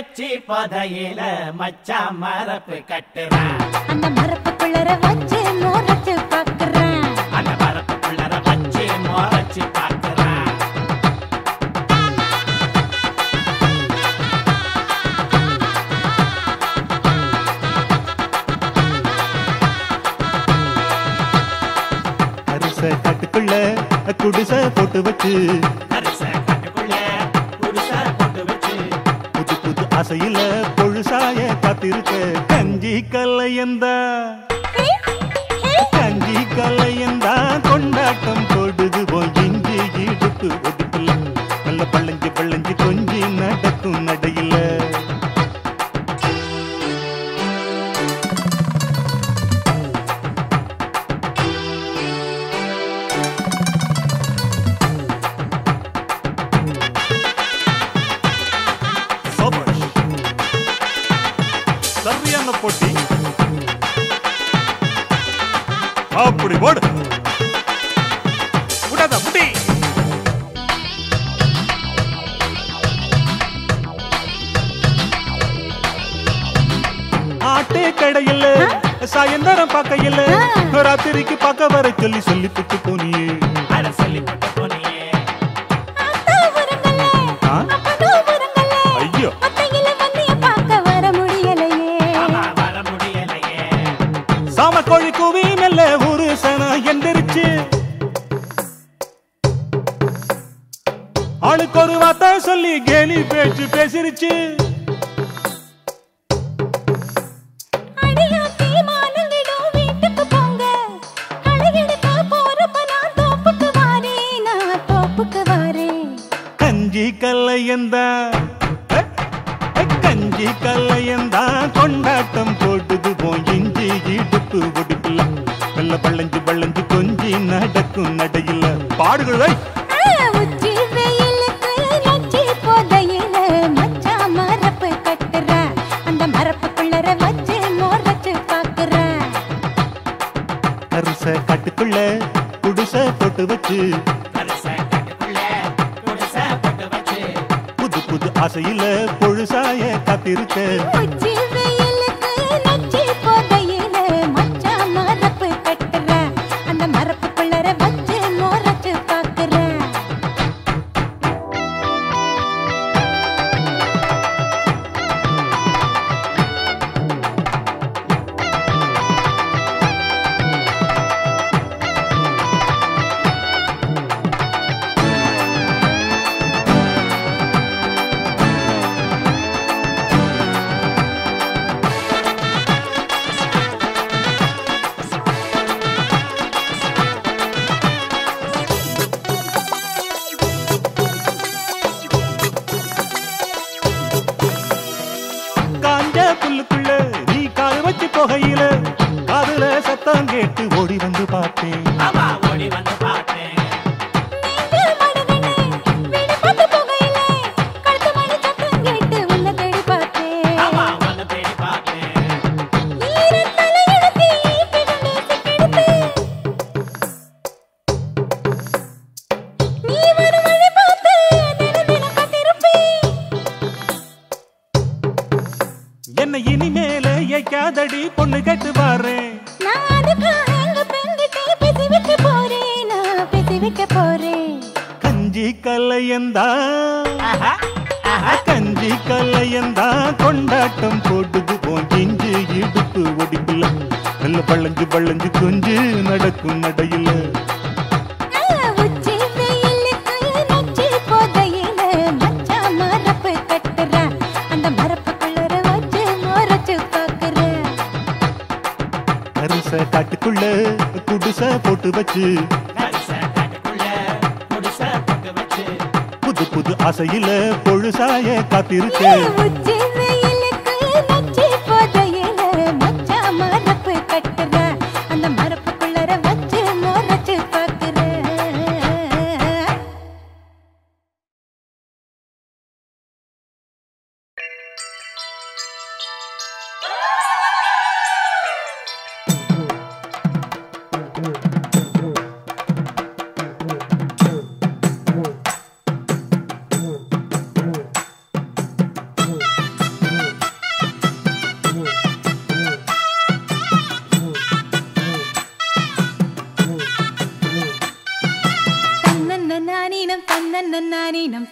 வச்சு பதையில மச்சா மரப்பு கட்டுறேன் அந்த மரப்புக்குள்ளர வச்சு மோரச்சு பாக்குறேன் அந்த மரப்புக்குள்ளர வச்சு முறைச்சு பார்க்கிறேன் அரிச காட்டுக்குள்ள குடிச போட்டு வச்சு கரிச கட்டுக்குள்ள புதுசா போட்டு வச்சு புது புது ஆசையில பொழுசாய காத்திருக்க கஞ்சி கல்லையந்தா கஞ்சி கல்லையந்தா கொண்டாட்டம் போடுது போய் இஞ்சி இடுப்பு ஒடுக்கல நல்ல பள்ளஞ்சி பள்ளஞ்சி கொஞ்சி நடக்கும் நடையில சபாஷ். சரியான போட்டி அப்படி போடு விடாத முடி ஆட்டு கடையில் சாயந்தரம் பார்க்கையில் ராத்திரிக்கு பார்க்க வர சொல்லி சொல்லி புட்டு போனியே அட சொல்லி போட்டு போனியே அத்தா உரங்கல்ல ஆ? அப்பனோ உரங்கல்ல ஐயோ அத்தையில வந்திய பார்க்க வர முடியலையே ஆமா வர முடியலையே சாம கோழி கூவி மெல்ல ஒரு சன எந்திரிச்சு ஆளுக்கு ஒரு வார்த்தை சொல்லி கேலி பேச்சு பேசிருச்சு அடியா தீமானங்கிடும் வீட்டுக்கு போங்க அழகெடுக்க போறப்ப நான் தோப்புக்கு வாரேன் நான் தோப்புக்கு வாரேன் கஞ்சி கல்லையந்தா அஹ், அஹ், கஞ்சி கல்லையந்தா கொண்டாட்டம் போட்டுது போய் இஞ்சி இடுப்பு ஒடுக்கல நல்ல பள்ளஞ்சு பள்ளஞ்சு கொஞ்சி நடக்கும் நடையில பாடுகள் ஆ, உச்சி வெயிலுக்கு நொச்சி போதையில மச்சான் மரப்பு கட்டுற அந்த மரப்புக்குள்ளர வச்சு மோரச்சு பாக்குற கருச காட்டுக்குள்ள குடிச போட்டு வச்சு கரிச கட்டுக்குள்ள புதுசா போட்டு வச்சு புது புது ஆசையில பொழுசாய காத்திருக்க உச்சி வெயிலுக்கு நொச்சி போதையில மச்சான் மரப்பு கட்டுற அந்த மரப்புக்குள்ளர வச்சு மோரச்சு பாக்குற காஞ்ச புல்லுக்குள்ள நீ கால் வச்சு போகையில காதுல சத்தம் கேட்டு ஓடி வந்து பார்த்தேன் ஆமா ஓடி வந்து பார்த்தேன் நீங்க மடகண்ணே வீடு பார்த்து போகையில கழுத்து மணி சத்தம் கேட்டு உன்னை தேடி பார்த்தேன் ஆமா உன்னை தேடி பார்த்தேன் ஈரத் தலையெழுத்தி பிறந்து சிக்கெடுத்து. நீ வரும் வழி பார்த்து தினம் தினம் காத்திருப்பேன். என்ன இனிமேல ஏக்காதடி பொண்ணு கேட்டு பாறேன் நான் அதுக்காக எங்க பெண்கிட்ட பேசி வைக்க போறேன். நான் பேசி வைக்க போறேன். கஞ்சி கல்லையந்தா ஆஹா ஆஹா கஞ்சி கல்லையந்தா கொண்டாட்டம் போட்டுது போன் இஞ்சி இடுப்பு ஒடிக்கல நல்ல பள்ளஞ்சு பள்ளஞ்சு கொஞ்சு நடக்கும் நடையில ஆ, உச்சி வெயிலுக்கு நொச்சி போதையில மச்சான் மரப்பு கட்டுற. அந்த மரப்புக்குள்ளர வச்சு மோரச்சு பார்க்கற. அரிச காட்டுக்குள்ள குடிச போட்டு வச்சு கரிச கட்டுக்குள்ள புதுசா போட்டு வச்சு புது புது ஆசையில பொழுசாய காத்திருக்க உச்சி வெயிலுக்கு நொச்சி போதையில மச்சான் மரப்பு கட்டுற. அந்த மரப்புக்குள்ளர வச்சு மோரச்சு பார்க்கற. கஞ்சி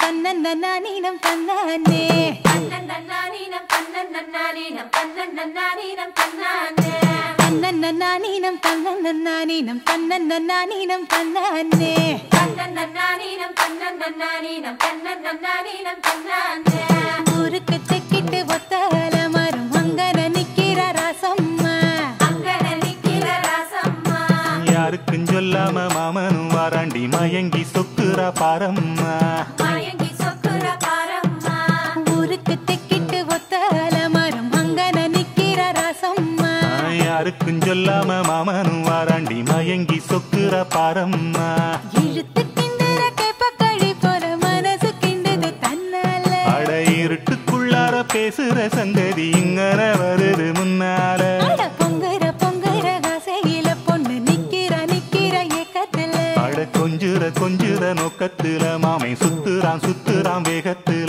தன்னன்னீனம் தன்னானே தன்னன்னன்னானீனம் தன்னன்னன்னானீனம் தன்னன்னன்னானீனம் தன்னானே தன்னன்னீனம் தன்னன்னீனம் தன்னன்னீனம் தன்னானே தன்னன்னன்னானீனம் தன்னன்னன்னானீனம் தன்னன்னன்னானீனம் தன்னானே ஊருக்கு தெக்கிட்டு ஒத்தல மரம் அங்கன நிக்கிற ராசம்மா அங்கன நிக்கிற ராசம்மா யாருக்கும் சொல்லாம மாமனும் வாராண்டி மயங்கி சொக்குறா பாரம்மா மயங்கி சொக்குற பாரம்மா ஊருக்கு தெக்கிட்டு ஒத்தல மரம் அங்கன நிக்கிற ராசம்மா யாருக்கும் சொல்லாம மாமனும் வாராண்டி மயங்கி சொக்குறா பாரம்மா இழுத்து கிண்டுற கேப்பக்களி போல மனசு கிண்டுது தன்னால அட இருட்டுக்குள்ளார பேசுற சங்கதி இங்கன வருது முன்னால அட பொங்குற பொங்குற ஆசையில பொண்ணு நிக்கிற நிக்கிற ஏக்கத்துல அட கொஞ்சுற கொஞ்சுற நோக்கத்துல மாமை சுத்துறான் சுத்துறான் வேகத்துல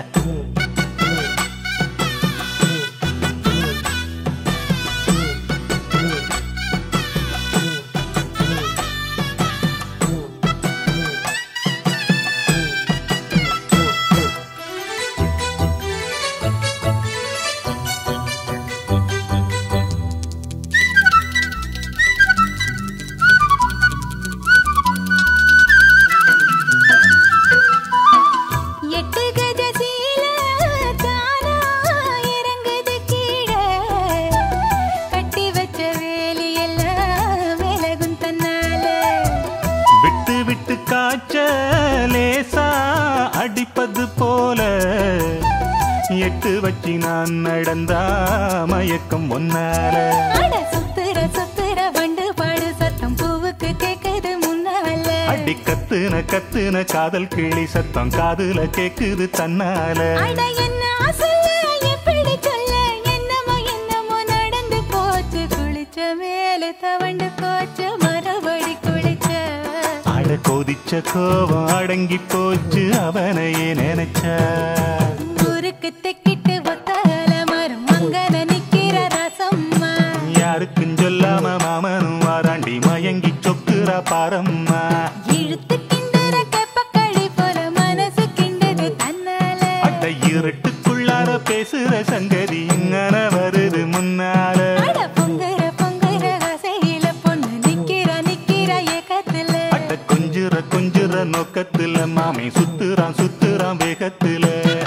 எட்டு கஜ சீல தானா இறங்குது கீழே கட்டி வச்ச வேலி எல்லாம் விலகும் தன்னால விட்டு விட்டு காய்ச்ச லேசா அடிப்பது போல எட்டு வச்சு நான் நடந்தா மயக்கம் ஒன்னால அட சுத்துற சுத்துற வண்டு பாடு சத்தம் பூவுக்கு கேக்குது முன்னால அடி கத்துன கத்துன காதல் கிளி சத்தம் காதுல கேக்குது தன்னால அட என்ன சொல்ல எப்படி சொல்ல என்னமோ என்னமோ நடந்து போச்சு குளிச்ச மேல தவண்டு போச்சு மறுபடி குளிச்ச அட கொதிச்ச கோபம் அடங்கி போச்சு அவனையே நினைச்ச ஊருக்கு தெக்கிட்டு ஒத்தல மரம் அங்கன நிக்கிற ரசம்மா யாருக்கும் சொல்லாம மாமனும் வாராண்டி மயங்கி சொக்குறா பாரம்மா இழுத்து கிண்டுற கெப்பக்களி போல மனசு கிண்டுது தன்னால அட இருட்டுக்குள்ளார பேசுற சங்கதி இங்கன வருது முன்னால அட பொங்குற பொங்குற ஆசையில பொண்ணு நிக்கிற நிக்கிற ஏக்கத்துல அட கொஞ்சுற கொஞ்சுற நோக்கத்துல மாமை சுத்துறான் சுத்துறான் வேகத்துல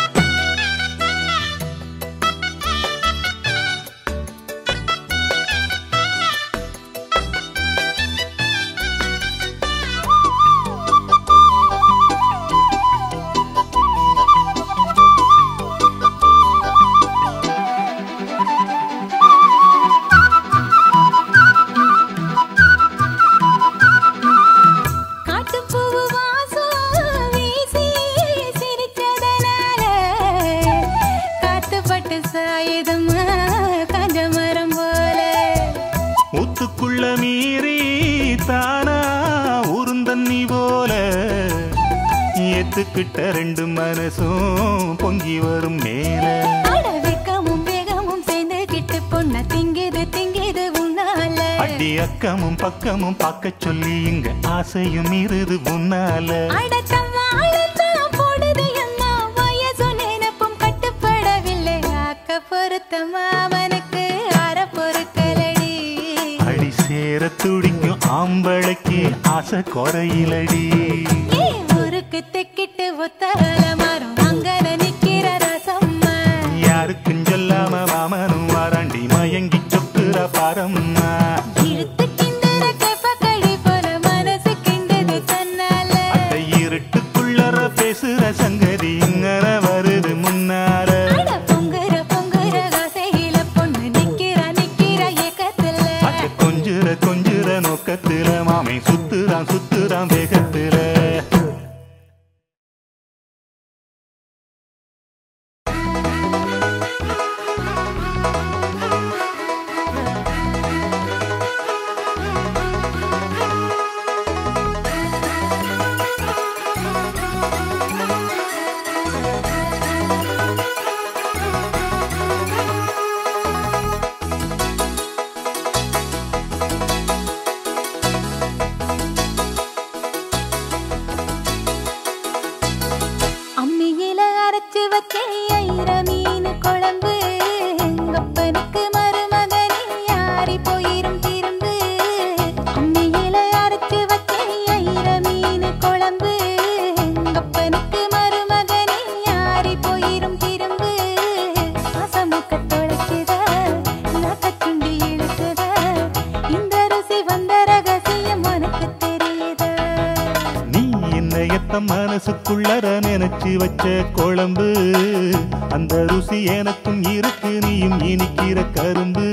காட்டுப்பூவு வாசம் வீசி சிரிச்சதனால காத்துப்பட்டு சாயுதமா காஞ்ச மரம் போல ஊத்துக்குள்ள மீறி தானா உருந்தண்ணி போல ஏத்துக்கிட்ட ரெண்டு மனசும் பொங்கி வரும் மேல அட வெக்கமும் வேகமும் சேர்ந்து கிட்டு பொண்ண திங்குது திங்குது உன்னால அடி அக்கமும் பக்கமும் பார்க்க சொல்லி இங்க ஆசையும் இருது உன்னால அடக்கம்மா அழுத்தம் போடுது அம்மா வயசு நினைப்பும் கட்டுப்படவில்லை ஆக்க பொருத்த மாமனுக்கு அற பொறுக்கலடி அடி சேர துடிக்கும் ஆம்பளைக்கு ஆசை குறையிலடி ஏ ஊருக்கு தெக்கிட்டு ஒத்தல மரம் அங்கன நிக்கிற ரசம்மா யாருக்கும் சொல்லாம மாமனும் வாராண்டி மயங்கி சொக்குற பாரம்மா இழுத்து கிண்டுற கேப்பக்களி போல மனசு கிண்டுது தன்னால அட இருட்டுக்குள்ளற பேசுற சங்கதி இங்கன வருது முன்னால அட பொங்குற பொங்குற ஆசையில பொண்ணு நிக்கிற நிக்கிற ஏக்கத்துல அட கொஞ்சுற கொஞ்சுற நோக்கத்துல மாமை சுத்துறான் சுத்துறான் வேகத்துல வச்சே ஐர மீன் குழம்பு அப்பனுக்கு மருமகனே யாரி போயிரும் திரும்பு அம்மியில அரைச்சு வச்சே ஐர மீன் குழம்பு அப்பனுக்கு மருமகனே யாரி போயிரும் திரும்பு ஆசமுக்க தொலைக்குத நக்கச்சுண்டி இழுக்குத இந்த ருசி வந்த ரகசியம் உனக்கு தெரியுதா நீ என்னையத்த மனசுக்குள்ளர நினைச்சு வச்ச குழம்பு அந்த ருசி எனக்கும் இருக்கு நீயும் இனிக்கிற கரும்பு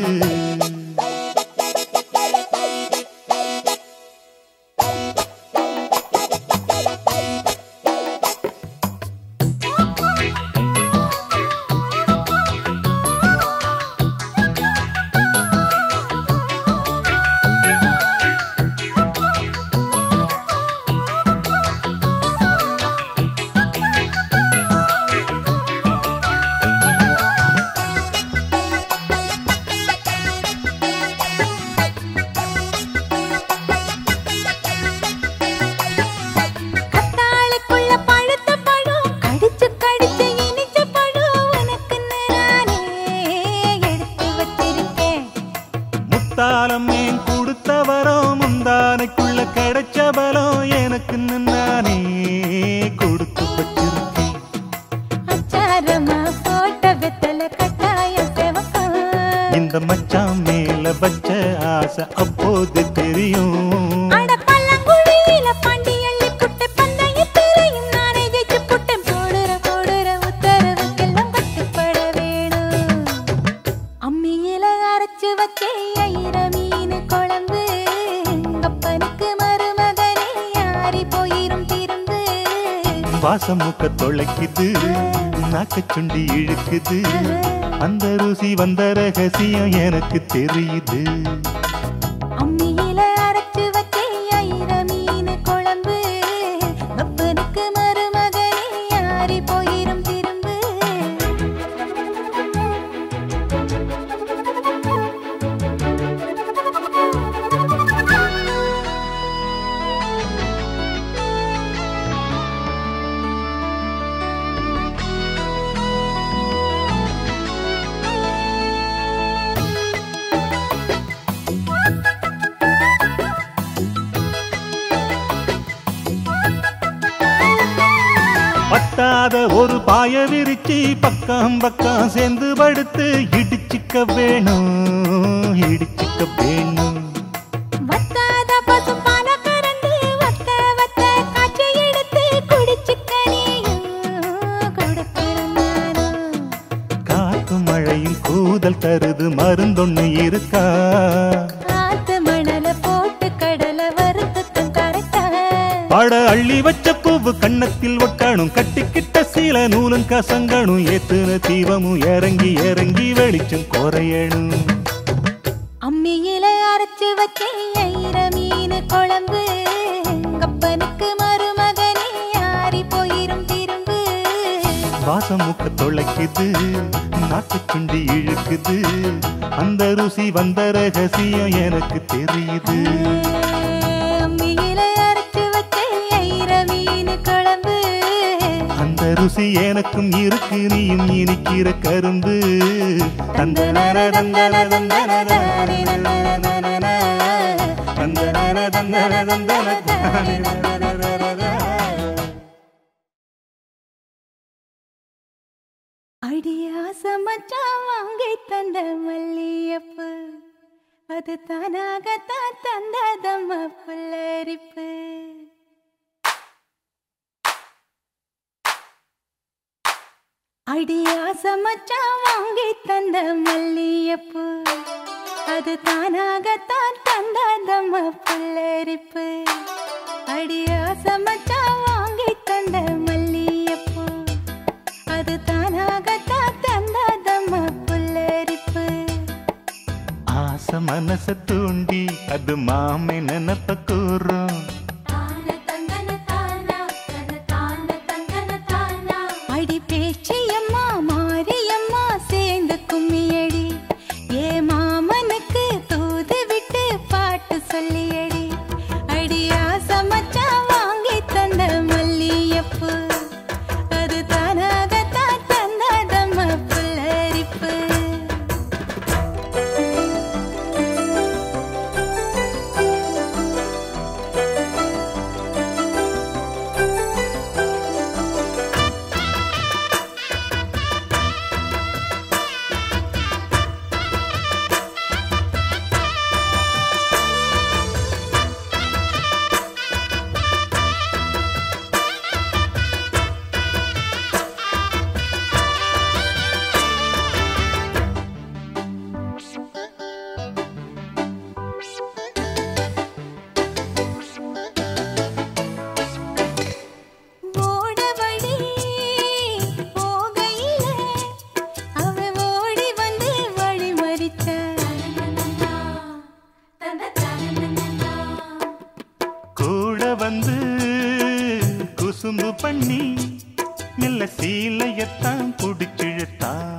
கத்தாழைக்குள்ள பழுத்த பழம் கடிச்சு கடிச்சு இனிச்ச பழம் உனக்குன்னு நானே எடுத்து வச்சிருக்கேன் முத்தாலம் ஏன் கொடுத்த வரம் முந்தானைக்குள்ள கிடைச்ச பலம் எனக்கு நானே கொடுத்து வச்சிருக்கேன் அச்சாரமா போட்ட வெத்தல கட்டாயம் செவக்கம் இந்த மச்சான் மேல வச்ச ஆசை அப்போது தெரியும் அட பல்லங்குழியில பாண்டி அள்ளி புட்டு பந்தயத்திலையும் நானே ஜெயிச்சு புட்டேன் போடுற போடுற உத்தரவுக்கெல்லாம் கட்டுப்பட வேணும் அம்மியில அரைச்சு வச்சே ஐர மீன் குழம்பு அப்பனுக்கு மருமகனே யாரி போயிரும் திரும்பு வாசம் மூக்க தொலைக்குது நாக்க சுண்டி இழுக்குது அந்த ருசி வந்த ரகசியம் எனக்கு தெரியுது அம்மியில அரைச்சு வச்சே ஐர மீன் குழம்பு அப்பனுக்கு மருமகனே யாரி போயிரும் திரும்பு பத்தாத ஒரு பாய விரிச்சி பக்கம் பக்கம் சேர்ந்து படுத்து இடிச்சிக்க வேணும் இடிச்சிக்க வேணும் வத்தாத பசும்பால கறந்து வத்த வத்த காய்ச்சி எடுத்து குடிச்சுக்க நீயும் கொடுக்கணும் நானும். காத்து மழையும் கூதல் தருது மருந்தொன்னு இருக்கா ஆத்து மணல போட்டு கடலை வறுத்துட்டும் கரைத்தா பட அள்ளி வச்ச பூவு கன்னத்தில் ஒட்டணும் கட்டிக்கிட்ட சீல நூலும் கசங்கணும் ஏத்துன தீபமும் இறங்கி இறங்கி வெளிச்சம் குறையணும் அம்மியில அரைச்சு வச்சே ஐர மீன் குழம்பு அப்பனுக்கு மருமகனே யாரி போயிரும் திரும்பு வாசம் முக்க தொலைக்குது நாக்கு சுண்டி இழுக்குது அந்த ருசி வந்த ரகசியம் எனக்கு தெரியுது அம்மியில அரைச்சு வச்சே ஐர மீன் குழம்பு அந்த ருசி எனக்கும் இருக்கு நீயும் இனிக்கிற கரும்பு தந்தனர தந்தன தந்தன தானே நன்னன நனன. தந்தனர தந்தன தந்தன தானே நனனனனன. அடியாச மச்சான் வாங்கி தந்த மல்லியப்பு அது தானாகத்தான் தந்ததம்ம புல்லரிப்பு அடியாச மச்சான் வாங்கி தந்த மல்லியப்பு அது தானாகத்தான் தந்ததம்ம புல்லரிப்பு அடியாச மச்சான் வாங்கி தந்த மல்லியப்பு அது தானாகத்தான் தந்ததம்ம புல்லரிப்பு ஆசை மனச தூண்டி அது மாமை நினப்ப கூறும் தான தந்தன தானா தன தான தந்தன தானா அடி பேச்சியம்மா மாரியம்மா சேர்ந்து கும்மியடி ஏ மாமனுக்கு தூது விட்டு பாட்டு சொல்லியடி அடியா சமைச்சா வாங்கி தந்த மல்லியப்பு அது தானாகத்தான் வெள்ள சீலையத்தான் புடிச்சிழுத்தான்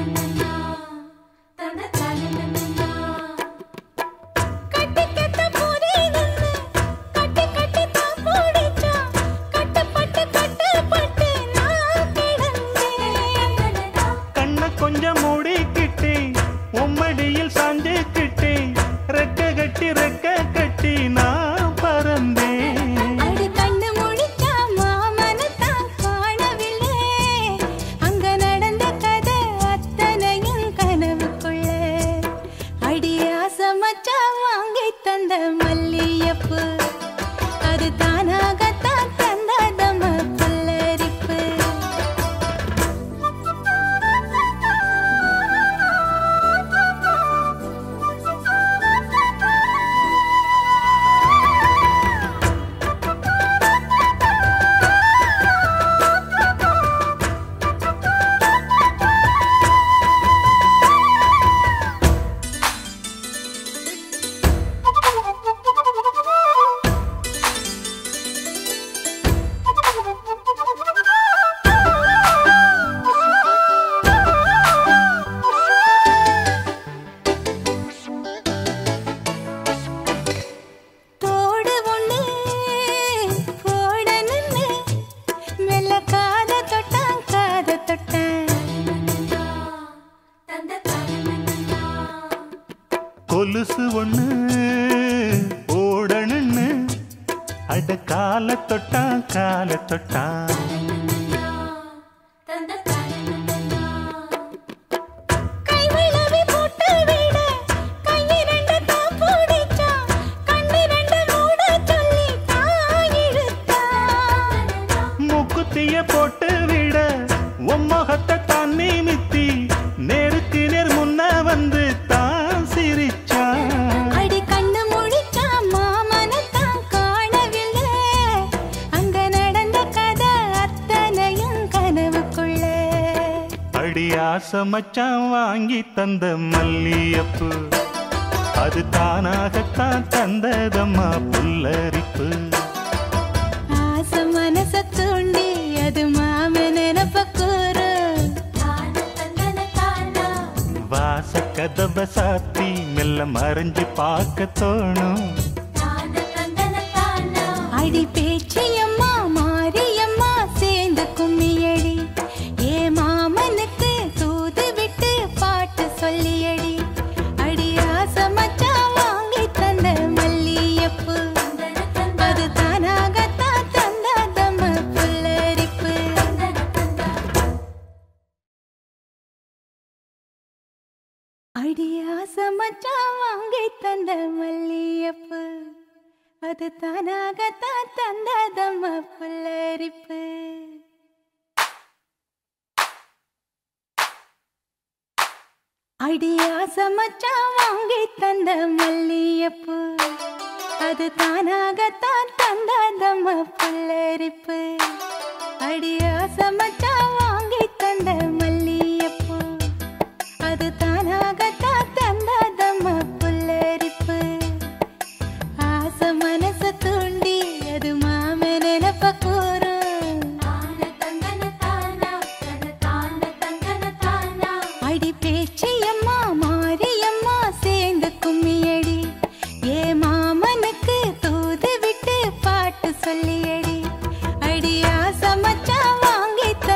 தன தானனனா கட்டி கட்ட போரே நின்னு கட்டி கட்டி தான் போடிச்சா கட்டப்பட்டு கட்டப்பட்டு நான் கிடந்தேன் கண்ண கொஞ்சம் மூடிக்கிட்டே உம்மடியில் சாஞ்சுக்கிட்டே ரெக்க கட்டி ரெக்க கட்டி நான் பறந்தேன் அடி கண்ணு முழிச்சா மாமனத்தான் காணவில்லை அங்க நடந்த கதை அத்தனையும் கனவுக்குள்ள அடி ஆசமச்சா வாங்கி தந்த மல்லியப்பு அது தானாகத்தான் தந்ததம புல்லரிப்பு தோடு ஒண்ணு போட நின்னு மெல்ல காத தொட்டான் காத தொட்டான் தந்த தானனனா கொலுசு ஒண்ணு ஓடணுன்னு அட கால தொட்டான் கால தொட்டான் தந்த தானனனா கை விளவி போட்டு விட கையிரண்டு தான் பிடிச்சான் கண்ணு ரெண்டு மூட சொல்லி தான் இழுத்தான் மூக்குத்திய போட்டு விட உம்மகத்தை தான் நிமித்தி நேருக்கு நேர் முன்ன வந்து தான் சிரிச்சான் அடி கண்ணு முழிச்சா மாமனத்தான் காணவில்லை அங்க நடந்த கதை அத்தனையும் கனவுக்குள்ள அடி ஆசை மச்சான் வாங்கி தந்த மல்லியப்பு அது தானாகத்தான் தந்ததம்மா புல்லரிப்பு ஆசை மனச தூண்டி அது மாம நினப்ப கூறு தான தந்தன தானா வாச கதவை சாத்தி மெல்ல மறைஞ்சு பார்க்க தோணும் தான தந்தன தானா அடி பேச்சியம்மா மாரியம்மா சேர்ந்து கும்மியடி ஏ மாமனுக்கு தூது விட்டு பாட்டு சொல்லியடி அடி ஆசை மச்சான் வாங்கி தந்த மல்லியப்பு தந்தன தந்தா அது தானாகத்தான் தந்ததம்ம புல்லரிப்பு தந்தன தந்தா அடி ஆசை மச்சான் வாங்கி தந்த மல்லியப்பு அது தானாகத்தான் தந்ததம்ம புல்லரிப்பு அடி ஆசை மச்சான் வாங்கி தந்த மல்லியப்பு அது தானாகத்தான் தந்ததம்ம புல்லரிப்பு அடி ஆசை மச்சான் வாங்கி தந்த மல்லியப்பு அது தானாகத்தான் தந்ததம்ம புல்லரிப்பு ஆசை மனச தூண்டி அது மாம நினப்ப கூறும் தான தந்தன தானா தன தான தந்தன தானா அடி பேச்சியம்மா மாரியம்மா சேர்ந்து கும்மியடி ஏ மாமனுக்கு தூது விட்டு பாட்டு சொல்லியடி அடி ஆசை மச்சான் வாங்கி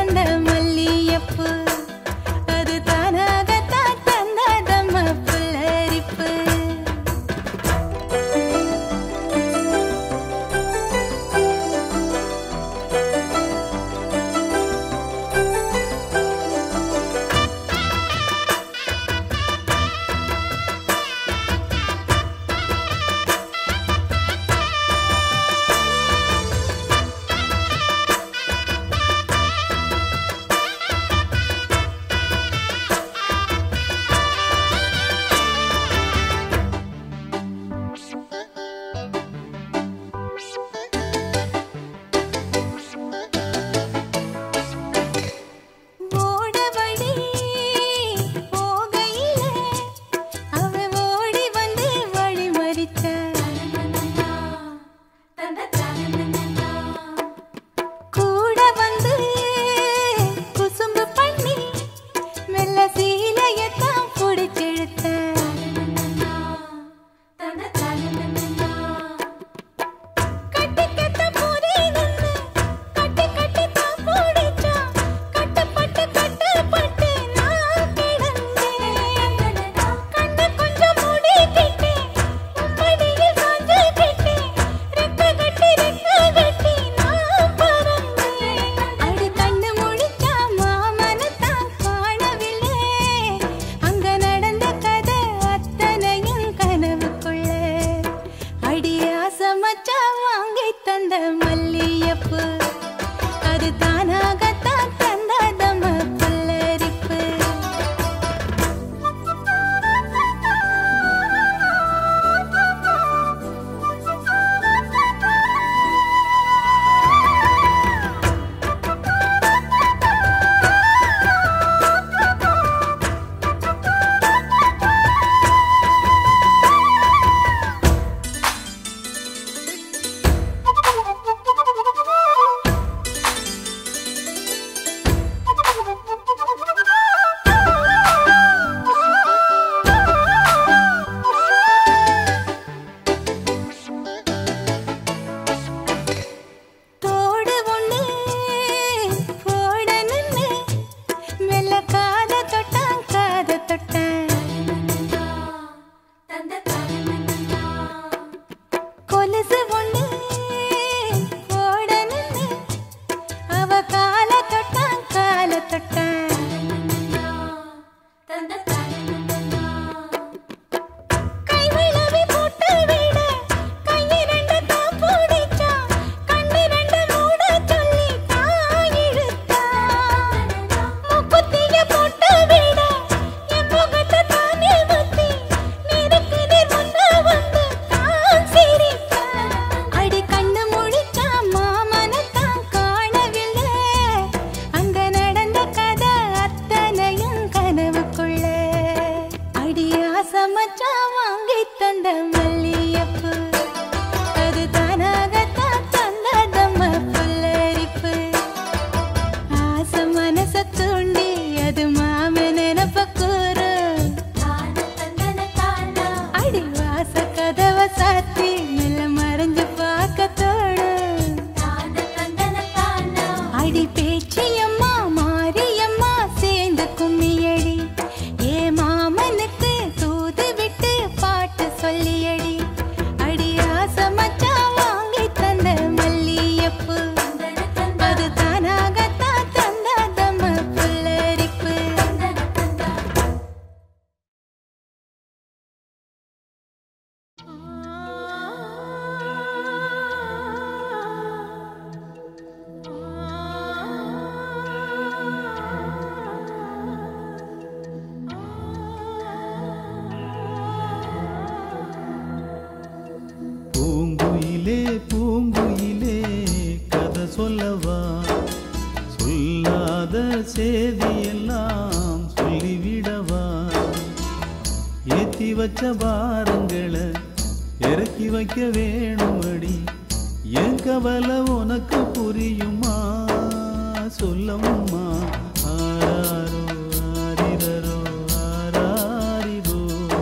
சேதி எல்லாம் சொல்லிவிடவா ஏத்தி வச்ச பாரங்களை இறக்கி வைக்க வேணுமடி என் கவலை உனக்கு புரியுமா சொல்லம்மா ஆராரோ ஆரிரரோ ஆராரிரோ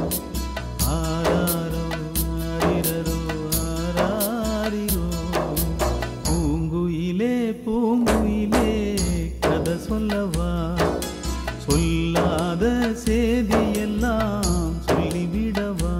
ஆராரோ ஆரிரரோ ஆராரிரோ பூங்குயிலே பூங்குயிலே கதை சொல்லவா சொல்லாத சேதி எல்லாம் சொல்லிவிடவா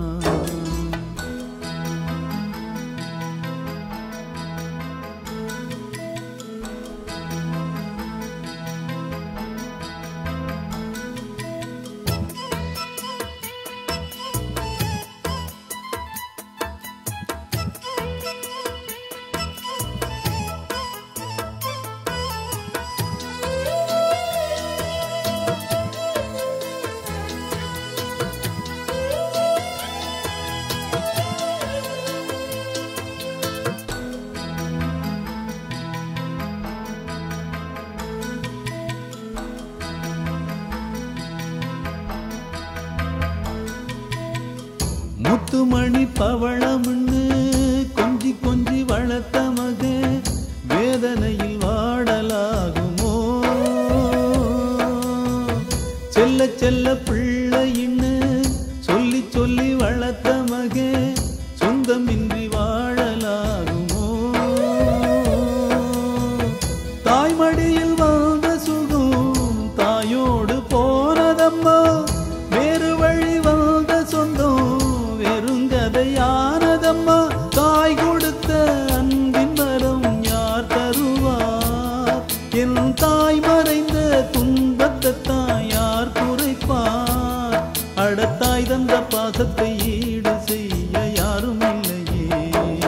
முத்துமணி பவளம்னு கொஞ்சி கொஞ்சி வளர்த்த மக வேதனையில் வாடலாகுமோ செல்ல செல்ல பிள்ளையின்னு சொல்லி சொல்லி வளர்த்த மக சொந்தமின்றி வாழலாகுமோ தாய்மடியில் வாழ்ந்த சுகம் தாயோடு போனதம்மா வேறு வழி வாழ்ந்த சொந்தம் வெறுங்கதையானதம்மா தாய் கொடுத்த அன்பின் வரம் யார் தருவார் என் தாய் மறைந்த துன்பத்தை தான் யார் குறைப்பார் அடத்தாய் தந்த பாசத்தை ஈடு செய்ய யாரும் இல்லையே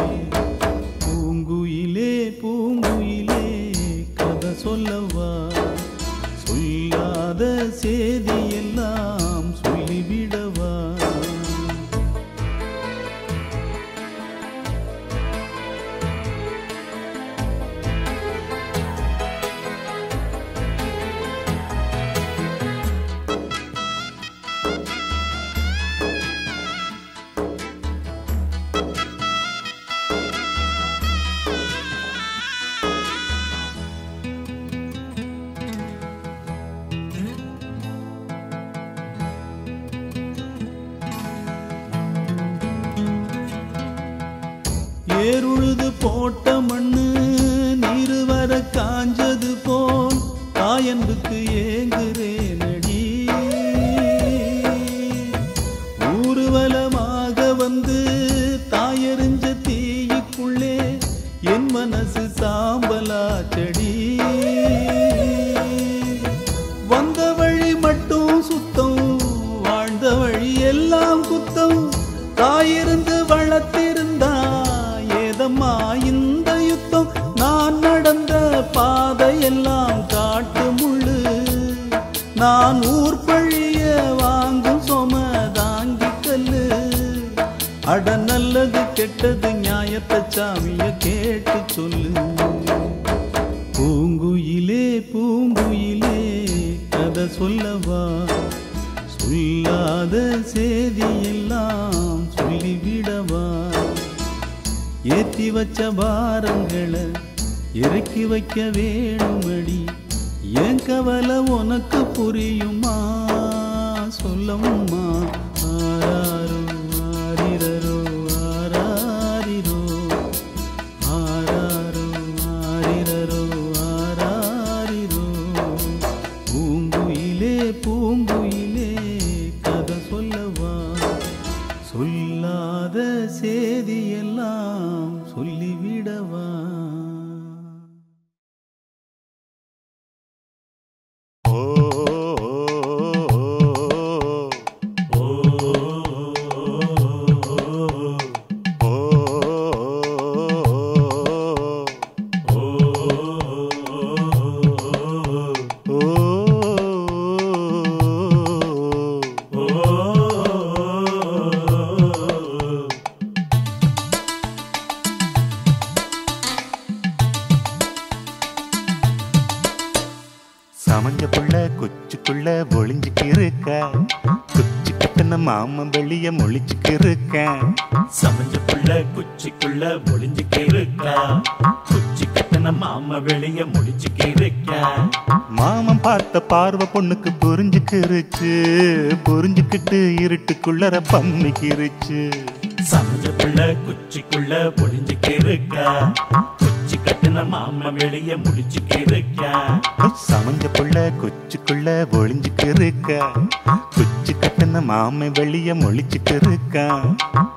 பூங்குயிலே பூங்குயிலே கதை சொல்லவா சொல்லாத சேதி எல்லாம் சொல்லிவிடவா ஏறுழுது போட்ட மண்ணு நீரு வர காஞ்சது போல் தாயன்புக்கு ஏங்குறேனடி ஊர்வலமாக வந்து தாயறிஞ்ச தீயுக்குள்ளே என் மனசு சாம்பலாச்சடி வந்த வழி மட்டும் சுத்தம் வாழ்ந்த வழி எல்லாம் குத்தம் தாயிருந்து வளர்த்திருந்தா ஏதம்மா இந்த யுத்தம் நான் நடந்த பாதையெல்லாம் காட்டு முள்ளு நான் ஊர் பழிய வாங்கும் சொம தாங்கி கல்லு அட நல்லது கெட்டது நியாயத்தை சாமிய கேட்டு சொல்லு பூங்குயிலே பூங்குயிலே கதை சொல்லவா சொல்லாத சேதி எல்லாம் சொல்லிவிடவா ஏத்தி வச்ச பாரங்களை இறக்கி வைக்க வேணுமடி என் கவலை உனக்கு புரியுமா சொல்லம்மா ஆராரோ ஆரிரரோ ஆராரிரோ ஆராரோ ஆரிரரோ ஆராரிரோ பூங்குயிலே பூங்குயிலே கதை சொல்லவா சொல்லாத சேதி எல்லாம் சொல்லிவிடவா ஓ, ஓ, ஓ, ஓ. புள்ள கொச்சுக்குள்ள ஒளிஞ்சுக்கு இருக்க குச்சி கட்டின மாமன் வெளிய முழிச்சுக்கு இருக்கேன் சமைஞ்ச புள்ள குச்சிக்குள்ள ஒளிஞ்சுக்கு இருக்கா குச்சி கட்டின மாமா வெளிய முடிச்சுக்கு இருக்கா மாமன் பார்த்த பார்வை பொண்ணுக்கு புரிஞ்சுக்கிருச்சு புரிஞ்சுக்கிட்டு இருட்டுக்குள்ளர பம்மிக்கிருச்சு சமைஞ்ச புள்ள குச்சிக்குள்ள ஒளிஞ்சுக்கு இருக்கா குச்சி கட்டின மாமா வெளிய முடிச்சுக்கு இருக்கா சமஞ்ச புள்ள கொச்சுக்குள்ள ஒளிஞ்சுக்கு இருக்க குச்சி கட்டின மாமன் வெளிய முழிச்சுக்கு இருக்கான்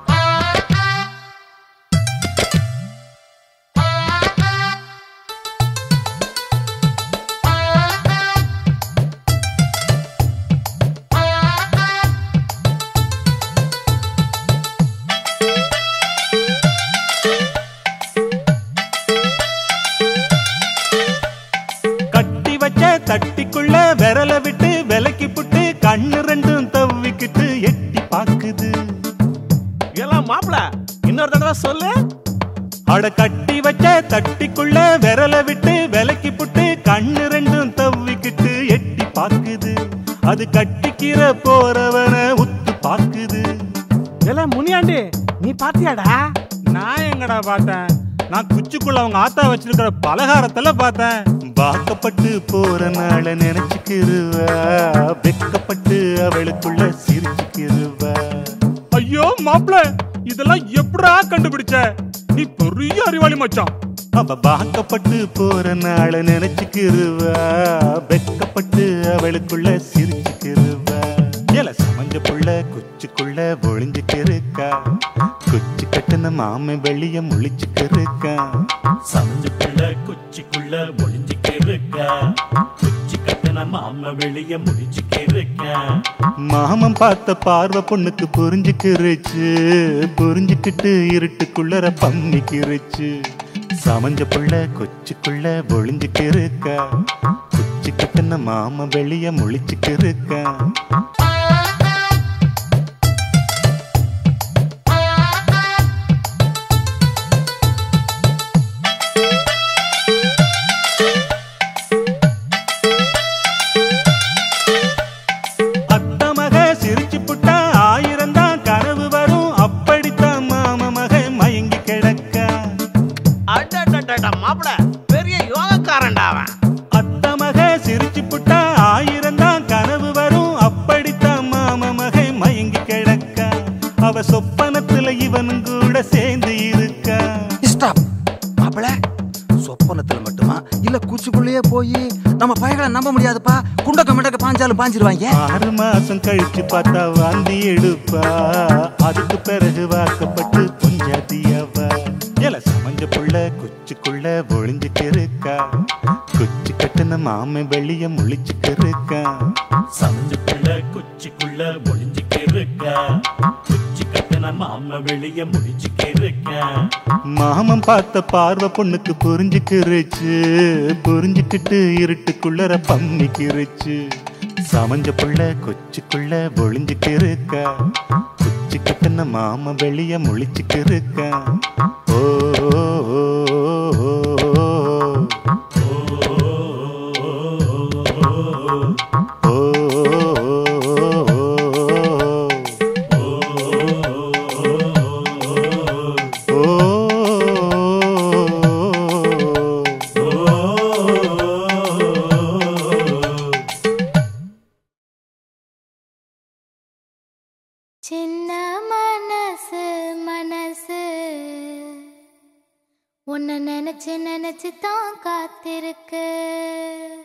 கட்டி வச்ச தட்டிக்குள்ள விரல விட்டு விலக்கி புட்டு கண்ணு ரெண்டும் தவ்விக்கிட்டு எட்டி பாக்குது எல்லாம் மாப்பிள இன்னொரு தடவை சொல்லு அட கட்டி வச்ச தட்டிக்குள்ள விரல விட்டு விலக்கி புட்டு கண்ணு ரெண்டும் தவ்விக்கிட்டு எட்டி பாக்குது அது கட்டிக்கிற போறவன உத்து பாக்குது எல்லாம் முனியாண்டி நீ பாத்தியாடா நான் எங்கடா பார்த்தேன் நான் குச்சிக்குள்ள அவங்க ஆத்தா வச்சிருக்கிற பலகாரத்துல பார்த்தேன் வாக்கப்பட்டு போற நாள நினைச்சுக்கிருவா வெக்கப்பட்டு அவளுக்குள்ள சிரிச்சுக்கிருவா ஐயோ மாப்பிள இதெல்லாம் எப்படா கண்டுபிடிச்ச நீ பெரிய அறிவாளி மச்சான் அவ வாக்கப்பட்டு போற நாள நினைச்சுக்கிருவா வெக்கப்பட்டு அவளுக்குள்ள சிரிச்சுக்கிருவா எல சமஞ்ச புள்ள குச்சிக்குள்ள ஒளிஞ்சுக்கு இருக்கா குச்சி கட்டின மாம வெளிய முழிச்சுக்கு இருக்கா சமைஞ்ச புள்ள குச்சிக்குள்ள ஒளிஞ்சுக்கு இருக்கா குச்சி கட்டின மாமா வெளிய முடிச்சுக்கு இருக்கா மாமன் பார்த்த பார்வை பொண்ணுக்கு புரிஞ்சுக்கிருச்சு புரிஞ்சுக்கிட்டு இருட்டுக்குள்ளர பம்மிக்கிருச்சு சமஞ்ச புள்ள கொச்சுக்குள்ள ஒளிஞ்சுக்கு இருக்கா குச்சி கட்டின மாம வெளிய முழிச்சுக்கு இருக்கா அத்த மக சிரிச்சு புட்டா ஆயிரம் தான் கனவு வரும் அப்படித்தான் மாம மக மயங்கி கிடக்க அடடடடட மாப்பிள பெரிய யோகக்காரன்டா அவன் அத்த மக சிரிச்சு புட்டா ஆயிரம் தான் கனவு வரும் அப்படித்தான் மாம மக மயங்கி கிடக்க அவ சொப்பனத்துல இவனும் கூட சேர்ந்து இருக்கா ஸ்டாப் மாப்பிள சொப்பனத்துல மட்டுமா இல்ல கூச்சுக்குள்ளேயே போய் நம்ம பையகளை நம்ப முடியாதுப்பா குண்டக்க மிண்டக்க பாஞ்சாலும் பாஞ்சிருவாங்க ஆறு மாசம் கழிச்சு பார்த்தா வாந்தி எடுப்பா அதுக்கு பிறகு வாக்கப்பட்டு பொஞ்சாதியவ எல சமஞ்ச புள்ள குச்சிக்குள்ள ஒளிஞ்சுக்கு இருக்கா குச்சி கட்டின மாம வெளிய முழிச்சுக்கு இருக்கா சமைஞ்ச புள்ள குச்சிக்குள்ள ஒளிஞ்சுக்கு இருக்கா குச்சி கட்டின மாமா வெளிய முடிச்சுக்கு இருக்கா மாமன் பார்த்த பார்வை பொண்ணுக்கு புரிஞ்சுக்கிருச்சு புரிஞ்சுக்கிட்டு இருட்டுக்குள்ளர பம்மிக்கிருச்சு சமஞ்ச புள்ள கொச்சுக்குள்ள ஒளிஞ்சுக்கு இருக்கா குச்சி கட்டின மாம வெளிய முழிச்சுக்கு இருக்கா ஓ ஓ, ஓ, ஓ, சின்ன மனசு மனசு உன்னை நினைச்சு நினைச்சு தான் காத்திருக்கு